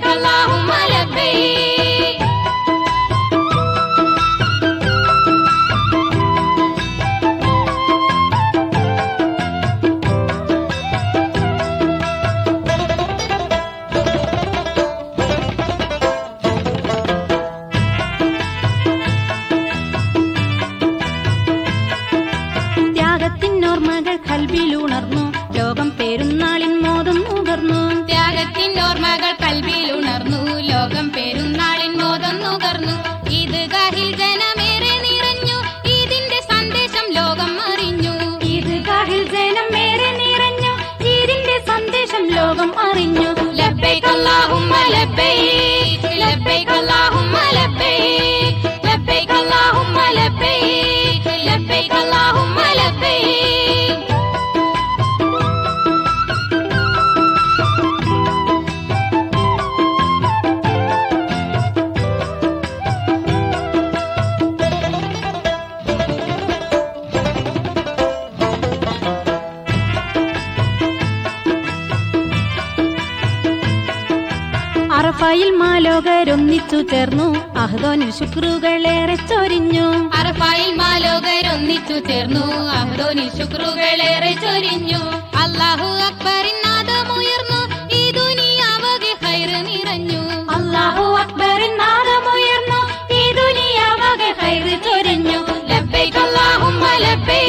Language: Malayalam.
ലബ്ബൈക അല്ലാഹുമ്മ ലബ്ബൈക് ത്യാഗത്തിനോർമ്മകൾ കൽവിലുണർന്നു ലോകം പെരുന്നാളിൻ മോദം നുകർന്നു ത്യാഗത്തിൻ ഓർമ്മകൾ കൽവിൽ ഉണർന്നു ലോകം പെരുന്നാളിൻ മോദം നുകർന്നു ഇത് ഗാഹിൽ ജനമേറെ നിറഞ്ഞു ഇതിന്റെ സന്ദേശം ലോകം അറിഞ്ഞു ഇത് കാഹിൽ ജനം ഏറെ നിറഞ്ഞു ഇതിന്റെ സന്ദേശം ലോകം അറിഞ്ഞു ലബ്ബൈക അല്ലാഹുമ്മ ലബ്ബൈക് ലബ്ബൈക അല്ലാഹുമ്മ ലബ്ബൈക് ലബ്ബൈക അല്ലാഹുമ്മ ലബ്ബൈക് ലബ്ബൈക അല്ലാഹുമ്മ ലബ്ബൈക് അറഫായിൽ മാലോകരൊന്നിച്ചു ചേർന്നു അഹ്ദോനിൽ ശുക്രുകളേറെ ചൊരിഞ്ഞു അറഫായിൽ മാലോകരൊന്നിച്ചു ചേർന്നു അഹ്ദോനി ശുക്രുകളേറെ ചൊരിഞ്ഞു അല്ലാഹു അക്ബറിൻ നാദമുയർന്നു ഈ ദുനിയാവകെ ഹൈറ് നിറഞ്ഞു അല്ലാഹു അക്ബറിൻ നാദമുയർന്നു ഈ ദുനിയാവകെ ഹൈറ് ചൊരിഞ്ഞു ലബ്ബൈക അല്ലാഹുമ്മ ലബ്ബൈക്